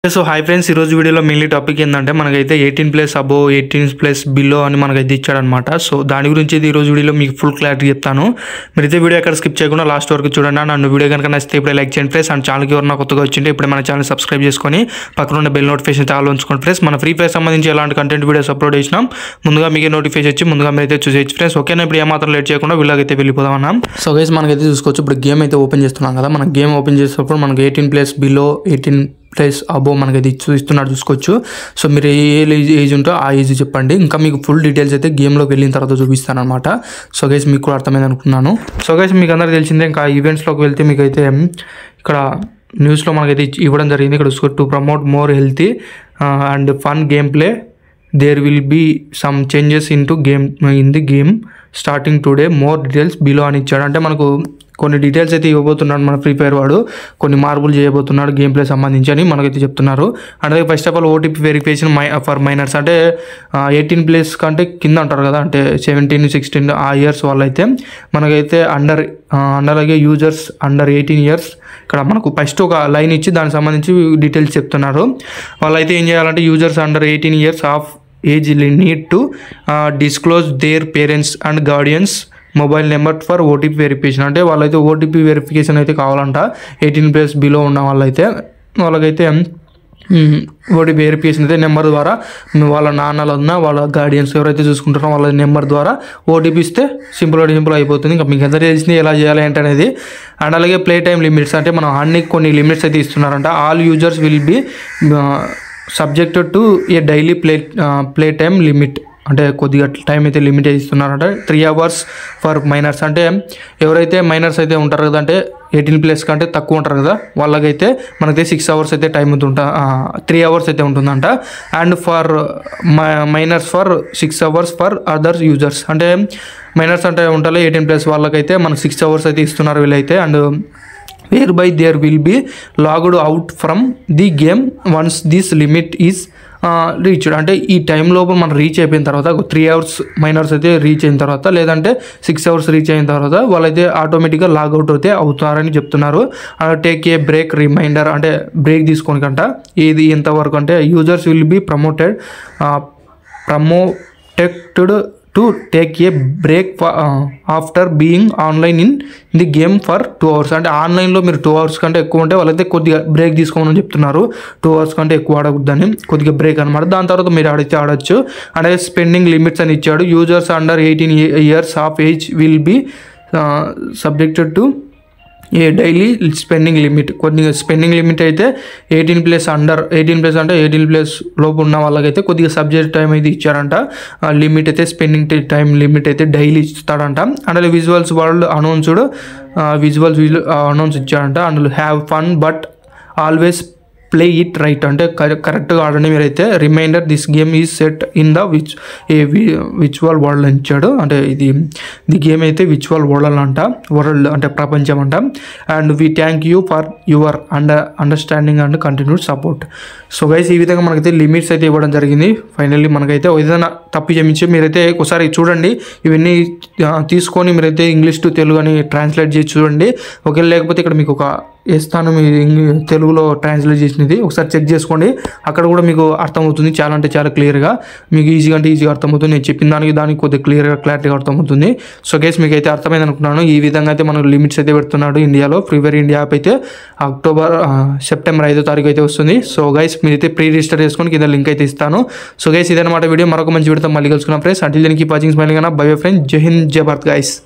so hi friends ఈరోజు వీడియోలో mainly topic ఏంటంటే మనకైతే eighteen plus above eighteen plus below అని మనకైతే ఇచ్చాడనమాట సో దాని గురించి అయితే ఈరోజు వీడియోలో మీకు ఫుల్ క్లారిటీ చెప్తాను మీరైతే వీడియో ఎక్కడ స్కిప్ చేయకుండా లాస్ట్ వరకు చూడండి నన్ను వీడియో కనుక నచ్చితే ఇప్పుడే లైక్ చేయండి ఫ్రెండ్స్ అండ్ ఛానల్కి ఎవరైనా కొత్తగా వచ్చింటే ఇప్పుడు మన ఛానల్ సబ్స్క్రైబ్ చేసుకొని పక్కన ఉన్న బెల్ నోటిఫికేషన్ అయితే ఆల్ ఉంచుకోండి ఫ్రెండ్స్ మన ఫ్రీ ఫైర్ సంబంధించి ఎలాంటి కంటెంట్ వీడియోస్ అప్లోడ్ చేసినాం ముందుగా మీకు నోటిఫికేషన్ వచ్చి ముందుగా మీరైతే చూసేయచ్చు ఫ్రెండ్స్ ఓకేనా ఇప్పుడు ఏమాత్రం లేట్ చేయకుండా వీళ్ళకైతే వెళ్ళిపోదాం అన్నాం సో గైస్ మనకైతే చూసుకోవచ్చు ఇప్పుడు గేమ్ అయితే ఓపెన్ చేస్తున్నాం కదా మనం గేమ్ ఓపెన్ చేసేటప్పుడు మనకి eighteen plus below eighteen plus above మనకి అది ఇచ్చు ఇస్తున్నాడు చూసుకోవచ్చు సో మీరు ఏ ఏజ్ ఏజ్ ఉంటో ఆ ఏజ్ చెప్పండి ఇంకా మీకు ఫుల్ డీటెయిల్స్ అయితే గేమ్లోకి వెళ్ళిన తర్వాత చూపిస్తాను అనమాట సో గైస్ మీకు కూడా అర్థమైంది అనుకున్నాను సో గైస్ మీకు అందరికీ తెలిసిందే ఇంకా ఈవెంట్స్లోకి వెళ్తే మీకు అయితే ఇక్కడ న్యూస్లో మనకైతే ఇచ్చి- ఇవ్వడం జరిగింది ఇక్కడ చూసుకో to promote more healthy and fun game play there will be some changes in to game in the game starting today more details below అని ఇచ్చాడు అంటే మనకు కొన్ని డీటెయిల్స్ అయితే ఇవ్వబోతున్నాడు మన ఫ్రీ ఫైర్ వాడు కొన్ని మార్పులు చేయబోతున్నాడు గేమ్ ప్లే సంబంధించి అని మనకైతే చెప్తున్నారు అంటే first of all OTP verification my for minors అంటే ఎయిటీన్ ప్లేస్ కంటే కింద అంటారు కదా అంటే సెవెంటీన్ సిక్స్టీన్ ఆ ఇయర్స్ వాళ్ళైతే మనకైతే అండర్ అలాగే యూజర్స్ అండర్ ఎయిటీన్ ఇయర్స్ ఇక్కడ మనకు ఫస్ట్ ఒక లైన్ ఇచ్చి దానికి సంబంధించి డీటెయిల్స్ చెప్తున్నారు వాళ్ళైతే ఏం చేయాలంటే users under eighteen years of age need to disclose their parents and guardians mobile number for OTP verification అంటే వాళ్ళైతే ఓటీపీ వెరిఫికేషన్ అయితే కావాలంట ఎయిటీన్ ప్లస్ బిలో ఉన్న వాళ్ళైతే వాళ్ళకైతే ఓటీపీ వెరిఫికేషన్ అయితే నెంబర్ ద్వారా వాళ్ళ నాన్నలు ఉన్న వాళ్ళ గార్డియన్స్ ఎవరైతే చూసుకుంటారో వాళ్ళ నెంబర్ ద్వారా ఓటీపీ ఇస్తే సింపుల్ సింపుల్ అయిపోతుంది ఇంకా మీకు ఎంత తెలిసింది ఎలా చేయాలి ఏంటి అనేది అండ్ అలాగే ప్లే టైం లిమిట్స్ అంటే మనం అన్ని కొన్ని లిమిట్స్ అయితే ఇస్తున్నారంట all users will be subjected to a daily play play time limit అంటే కొద్దిగా టైం అయితే లిమిట్ ఇస్తున్నారంటే త్రీ అవర్స్ ఫర్ మైనర్స్ అంటే ఎవరైతే మైనర్స్ అయితే ఉంటారు కదా అంటే ఎయిటీన్ ప్లస్ కంటే తక్కువ ఉంటారు కదా వాళ్ళకైతే మనకైతే సిక్స్ అవర్స్ అయితే టైం ఉంటుంటా త్రీ అవర్స్ అయితే ఉంటుందంట and for minors for six hours for others users అంటే మైనర్స్ అంటే ఉంటారు ఎయిటీన్ ప్లస్ వాళ్ళకైతే మనకు సిక్స్ అవర్స్ అయితే ఇస్తున్నారు వీళ్ళైతే and whereby there will be logged out from the game once this limit is reached అంటే ఈ టైం లోపల మనం రీచ్ అయిపోయిన తర్వాత ఒక త్రీ అవర్స్ మైనర్స్ అయితే రీచ్ అయిన తర్వాత లేదంటే సిక్స్ అవర్స్ రీచ్ అయిన తర్వాత వాళ్ళైతే ఆటోమేటిక్గా లాగౌట్ అయితే అవుతారని చెప్తున్నారు టేక్ ఏ బ్రేక్ రిమైండర్ అంటే బ్రేక్ తీసుకోనికంట ఇది ఎంతవరకు అంటే users will be promoted prompted to take a break after being online in the game for two hours అంటే ఆన్లైన్లో మీరు టూ అవర్స్ కంటే ఎక్కువ ఉంటే వాళ్ళైతే కొద్దిగా బ్రేక్ తీసుకోమని చెప్తున్నారు టూ అవర్స్ కంటే ఎక్కువ ఆడకూడదని కొద్దిగా బ్రేక్ అనమాట దాని తర్వాత మీరు ఆడితే ఆడొచ్చు అలాగే స్పెండింగ్ లిమిట్స్ అని ఇచ్చాడు users under eighteen years of age will be subjected to a daily spending limit కొద్దిగా స్పెండింగ్ లిమిట్ అయితే eighteen plus under eighteen plus అంటే ఎయిటీన్ ప్లస్ లోపు ఉన్న వాళ్ళకైతే కొద్దిగా సబ్జెక్ట్ టైం అయితే ఇచ్చారంట లిమిట్ అయితే స్పెండింగ్ టైం లిమిట్ అయితే డైలీ ఇస్తాడంట and visuals world announced visuals announce ఇచ్చాడంట and have fun but always play it right అంటే కరెక్ట్గా ఆడండి మీరైతే reminder this game is set in the which a విచువల్ వరల్డ్ అని ఇచ్చాడు అంటే ఇది ది గేమ్ అయితే విచువల్ వరల్డ్ అంట వరల్డ్ అంటే ప్రపంచం అంట and we thank you for your under understanding and continued support so guys ఈ విధంగా మనకైతే లిమిట్స్ అయితే ఇవ్వడం జరిగింది ఫైనల్లీ మనకైతే ఏదైనా తప్పు క్షమించి మీరైతే ఒకసారి చూడండి ఇవన్నీ ఆ, తీసుకొని మీరైతే ఇంగ్లీష్ టు తెలుగు అని ట్రాన్స్లేట్ చేసి చూడండి ఒకవేళ లేకపోతే ఇక్కడ మీకు ఒక వేస్తాను మీ ఇంగ్- తెలుగులో ట్రాన్స్లేట్ చేసినది ఒకసారి చెక్ చేసుకోండి అక్కడ కూడా మీకు అర్థమవుతుంది చాలా అంటే చాలా క్లియర్గా మీకు ఈజీగా అంటే ఈజీగా అర్థమవుతుంది నేను చెప్పిన దానికి దానికి కొద్దిగా క్లియర్గా క్లారిటీగా అర్థమవుతుంది సో గైస్ మీకు అయితే అర్థమైంది అనుకున్నాను ఈ విధంగా అయితే మనకు లిమిట్స్ అయితే పెడుతున్నాడు ఇండియాలో ఫ్రీవేర్ ఇండియా యాప్ అయితే అక్టోబర్ ఆ, సెప్టెంబర్ ఐదో తారీఖు అయితే వస్తుంది సో గైస్ మీరైతే ప్రీ రిజిస్టర్ చేసుకొని కింద లింక్ అయితే ఇస్తాను సో గైస్ ఇదన్నమాట వీడియో మరొక మంచి వీడియోతో మళ్ళీ కలుసుకున్నాం ఫ్రెండ్స్ అంటే దీనికి వాచింగ్ స్మైలింగ్ బై ఫ్రెండ్ జై హింద్ జై భారత్ గైస్